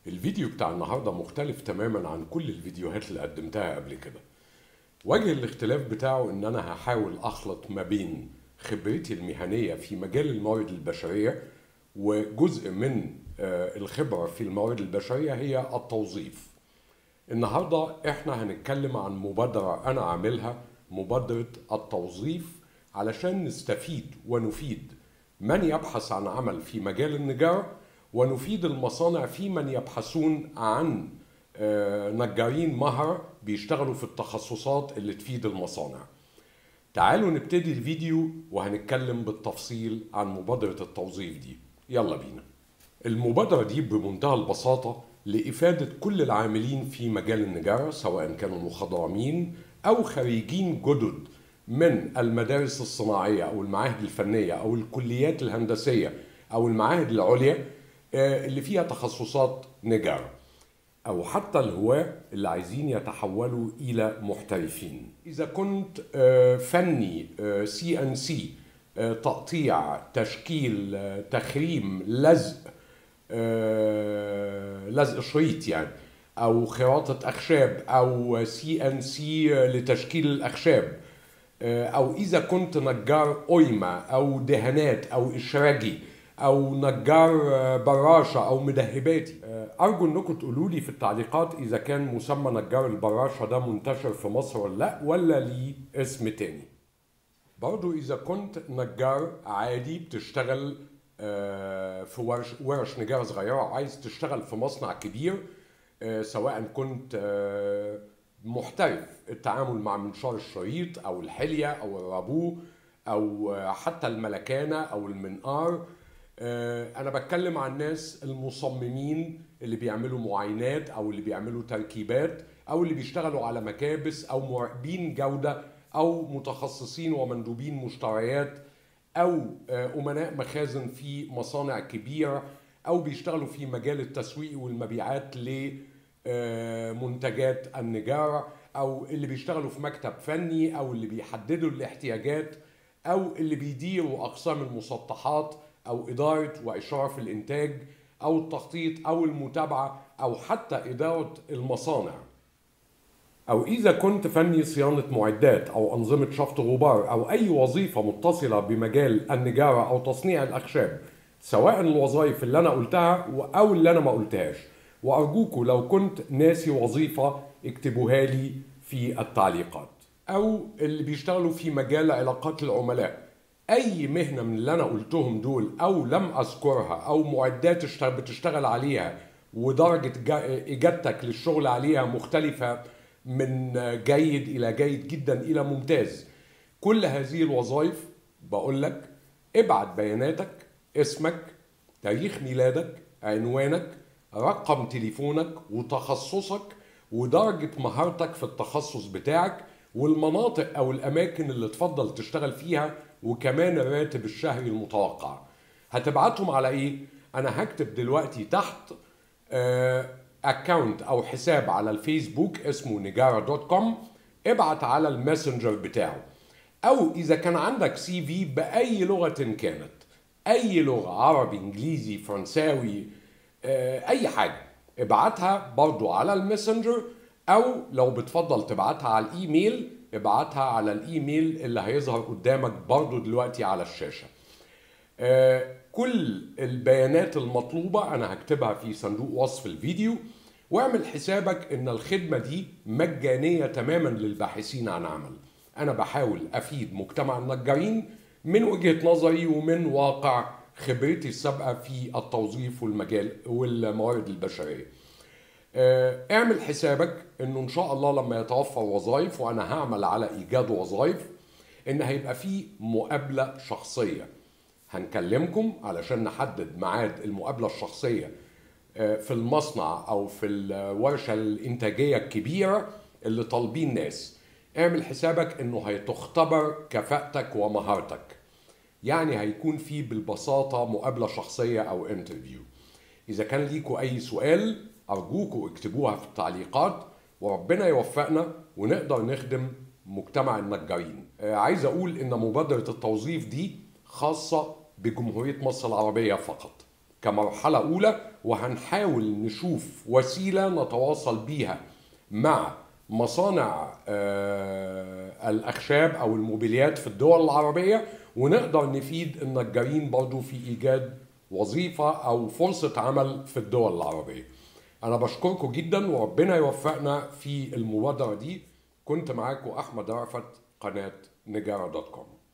الفيديو بتاع النهارده مختلف تماما عن كل الفيديوهات اللي قدمتها قبل كده وجه الاختلاف بتاعه ان انا هحاول اخلط ما بين خبرتي المهنيه في مجال الموارد البشريه وجزء من آه، الخبره في الموارد البشريه هي التوظيف النهارده احنا هنتكلم عن مبادره انا عاملها مبادره التوظيف علشان نستفيد ونفيد من يبحث عن عمل في مجال النجاره ونفيد المصانع في من يبحثون عن آه، نجارين مهر بيشتغلوا في التخصصات اللي تفيد المصانع تعالوا نبتدي الفيديو وهنتكلم بالتفصيل عن مبادرة التوظيف دي يلا بينا المبادرة دي بمنتهى البساطة لإفادة كل العاملين في مجال النجارة سواء كانوا مخضرمين أو خريجين جدد من المدارس الصناعية أو المعاهد الفنية أو الكليات الهندسية أو المعاهد العليا آه، اللي فيها تخصصات نجارة أو حتى الهواة اللي عايزين يتحولوا إلى محترفين إذا كنت آه، فني سي ان سي تقطيع تشكيل آه، تخريم لزق آه، لزق شريط يعني أو خراطة أخشاب أو سي ان سي لتشكيل الأخشاب آه، أو إذا كنت نجار قيمة أو دهانات أو إشراجي او نجار آه، براشه او مدهباتي آه، ارجو انكم تقولوا لي في التعليقات اذا كان مسمى نجار البراشه ده منتشر في مصر ولا لا ولا ليه اسم تاني برضو اذا كنت نجار عادي بتشتغل آه، في ورش ورش نجاره صغيره وعايز تشتغل في مصنع كبير آه، سواء كنت آه، محترف التعامل مع منشار الشريط او الحليه او الرابو او آه، حتى الملكانه او المنقار آه، انا بتكلم عن الناس المصممين اللي بيعملوا معاينات او اللي بيعملوا تركيبات او اللي بيشتغلوا على مكابس او مراقبين جوده او متخصصين ومندوبين مشتريات او آه، امناء مخازن في مصانع كبيره او بيشتغلوا في مجال التسويق والمبيعات لمنتجات النجاره او اللي بيشتغلوا في مكتب فني او اللي بيحددوا الاحتياجات او اللي بيديروا اقسام المسطحات او اداره واشراف الانتاج او التخطيط او المتابعه او حتى اداره المصانع او اذا كنت فني صيانه معدات او انظمه شفط غبار او اي وظيفه متصله بمجال النجاره او تصنيع الاخشاب سواء الوظائف اللي انا قلتها او اللي انا ما قلتهاش وارجوكم لو كنت ناسي وظيفه اكتبوها لي في التعليقات او اللي بيشتغلوا في مجال علاقات العملاء اي مهنه من اللي انا قلتهم دول او لم اذكرها او معدات اشت- بتشتغل عليها ودرجه جا- اجابتك للشغل عليها مختلفه من جيد الى جيد جدا الى ممتاز كل هذه الوظائف بقول لك ابعت بياناتك اسمك تاريخ ميلادك عنوانك رقم تليفونك وتخصصك ودرجة مهارتك في التخصص بتاعك والمناطق أو الأماكن اللي تفضل تشتغل فيها وكمان الراتب الشهري المتوقع هتبعتهم على إيه؟ أنا هكتب دلوقتي تحت اكونت أو حساب على الفيسبوك اسمه نجارة دوت كوم ابعت على الماسنجر بتاعه أو إذا كان عندك سي في بأي لغة كانت أي لغة عربي إنجليزي فرنساوي آه، اي حاجه ابعتها برضو على الماسنجر او لو بتفضل تبعتها على الايميل ابعتها على الايميل اللي هيظهر قدامك برضو دلوقتي على الشاشه آه، كل البيانات المطلوبة أنا هكتبها في صندوق وصف الفيديو واعمل حسابك إن الخدمة دي مجانية تماما للباحثين عن عمل أنا بحاول أفيد مجتمع النجارين من وجهة نظري ومن واقع خبرتي السابقة في التوظيف والمجال والموارد البشرية آه، اعمل حسابك انه ان شاء الله لما يتوفر وظائف وانا هعمل على ايجاد وظائف ان هيبقى في مقابله شخصيه هنكلمكم علشان نحدد ميعاد المقابله الشخصيه آه، في المصنع او في الورشه الانتاجيه الكبيره اللي طالبين ناس اعمل حسابك انه هتختبر كفاءتك ومهارتك يعني هيكون في بالبساطه مقابله شخصيه او انترفيو إذا كان ليكوا أي سؤال أرجوكوا اكتبوها في التعليقات وربنا يوفقنا ونقدر نخدم مجتمع النجارين آه، عايز أقول إن مبادرة التوظيف دي خاصة بجمهورية مصر العربية فقط كمرحلة أولى وهنحاول نشوف وسيله نتواصل بيها مع مصانع آه، الاخشاب او الموبيليات في الدول العربيه ونقدر نفيد النجارين برضو في ايجاد وظيفه او فرصه عمل في الدول العربيه. انا بشكركم جدا وربنا يوفقنا في المبادره دي كنت معاكم احمد رأفت قناه نجاره دوت كوم